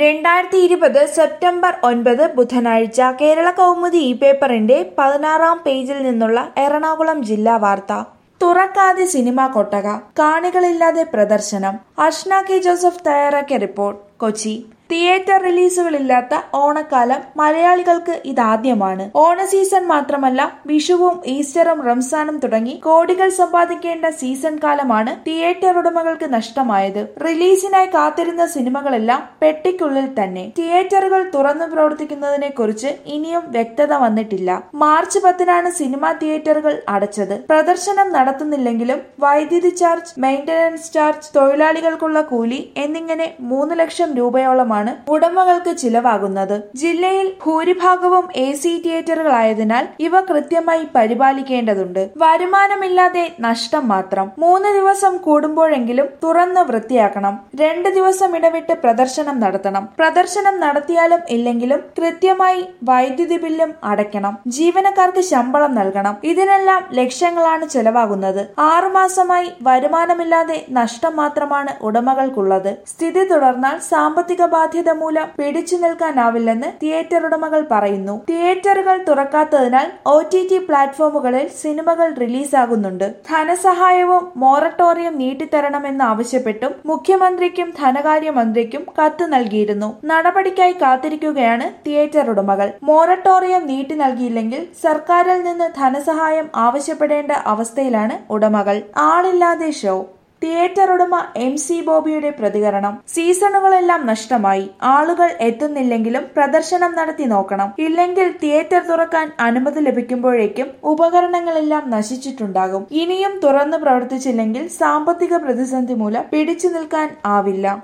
രണ്ടായിരത്തി ഇരുപത് സെപ്റ്റംബർ ഒൻപത് ബുധനാഴ്ച കേരള കൗമുദി ഇ പേപ്പറിന്റെ പതിനാറാം പേജിൽ നിന്നുള്ള എറണാകുളം ജില്ലാ വാർത്ത തുറക്കാതെ സിനിമാ കൊട്ടക കാണികളില്ലാതെ പ്രദർശനം അഷ്ന കെ ജോസഫ് തയ്യാറാക്കിയ റിപ്പോർട്ട് കൊച്ചി തിയേറ്റർ റിലീസുകളില്ലാത്ത ഓണക്കാലം മലയാളികൾക്ക് ഇതാദ്യമാണ് ഓണ സീസൺ മാത്രമല്ല വിഷുവും ഈസ്റ്ററും റംസാനും തുടങ്ങി കോടികൾ സമ്പാദിക്കേണ്ട സീസൺ കാലമാണ് തിയേറ്റർ ഉടമകൾക്ക് നഷ്ടമായത് റിലീസിനായി കാത്തിരുന്ന സിനിമകളെല്ലാം പെട്ടിക്കുള്ളിൽ തന്നെ തിയേറ്ററുകൾ തുറന്നു പ്രവർത്തിക്കുന്നതിനെ കുറിച്ച് ഇനിയും വ്യക്തത വന്നിട്ടില്ല മാർച്ച് പത്തിനാണ് സിനിമാ തിയേറ്ററുകൾ അടച്ചത് പ്രദർശനം നടത്തുന്നില്ലെങ്കിലും വൈദ്യുതി ചാർജ് മെയിന്റനൻസ് ചാർജ് തൊഴിലാളികൾക്കുള്ള കൂലി എന്നിങ്ങനെ മൂന്ന് ലക്ഷം രൂപയോളമാണ് ഉടമകൾക്ക് ചിലവാകുന്നത് ജില്ലയിൽ ഭൂരിഭാഗവും എ സി തിയേറ്ററുകളായതിനാൽ ഇവ കൃത്യമായി പരിപാലിക്കേണ്ടതുണ്ട് വരുമാനമില്ലാതെ നഷ്ടം മാത്രം മൂന്ന് ദിവസം കൂടുമ്പോഴെങ്കിലും തുറന്ന് വൃത്തിയാക്കണം രണ്ട് ദിവസം ഇടവിട്ട് പ്രദർശനം നടത്തണം പ്രദർശനം നടത്തിയാലും ഇല്ലെങ്കിലും കൃത്യമായി വൈദ്യുതി ബില്ലും അടയ്ക്കണം ജീവനക്കാർക്ക് ശമ്പളം നൽകണം ഇതിനെല്ലാം ലക്ഷങ്ങളാണ് ചെലവാകുന്നത് ആറുമാസമായി വരുമാനമില്ലാതെ നഷ്ടം മാത്രമാണ് ഉടമകൾക്കുള്ളത് സ്ഥിതി തുടർന്നാൽ സാമ്പത്തിക ബാധ്യത മൂലം പിടിച്ചു നിൽക്കാനാവില്ലെന്ന് തിയേറ്റർ ഉടമകൾ പറയുന്നു തിയേറ്ററുകൾ തുറക്കാത്തതിനാൽ ഒ ടി ടി പ്ലാറ്റ്ഫോമുകളിൽ സിനിമകൾ റിലീസാകുന്നുണ്ട് ധനസഹായവും മൊറട്ടോറിയം നീട്ടിത്തരണമെന്ന് ആവശ്യപ്പെട്ടും മുഖ്യമന്ത്രിക്കും ധനകാര്യമന്ത്രിക്കും കത്ത് നൽകിയിരുന്നു നടപടിക്കായി കാത്തിരിക്കുകയാണ് തിയേറ്റർ ഉടമകൾ മൊറട്ടോറിയം നീട്ടി നൽകിയില്ലെങ്കിൽ സർക്കാരിൽ നിന്ന് ധനസഹായം ആവശ്യപ്പെടേണ്ട അവസ്ഥയിലാണ് ഉടമകൾ ആളില്ലാതെ ഷോ തിയേറ്റർ ഉടമ എം സി ബോബിയുടെ പ്രതികരണം സീസണുകളെല്ലാം നഷ്ടമായി ആളുകൾ എത്തുന്നില്ലെങ്കിലും പ്രദർശനം നടത്തി നോക്കണം ഇല്ലെങ്കിൽ തിയേറ്റർ തുറക്കാൻ അനുമതി ലഭിക്കുമ്പോഴേക്കും ഉപകരണങ്ങളെല്ലാം നശിച്ചിട്ടുണ്ടാകും ഇനിയും തുറന്നു പ്രവർത്തിച്ചില്ലെങ്കിൽ സാമ്പത്തിക പ്രതിസന്ധി മൂലം പിടിച്ചു നിൽക്കാൻ ആവില്ല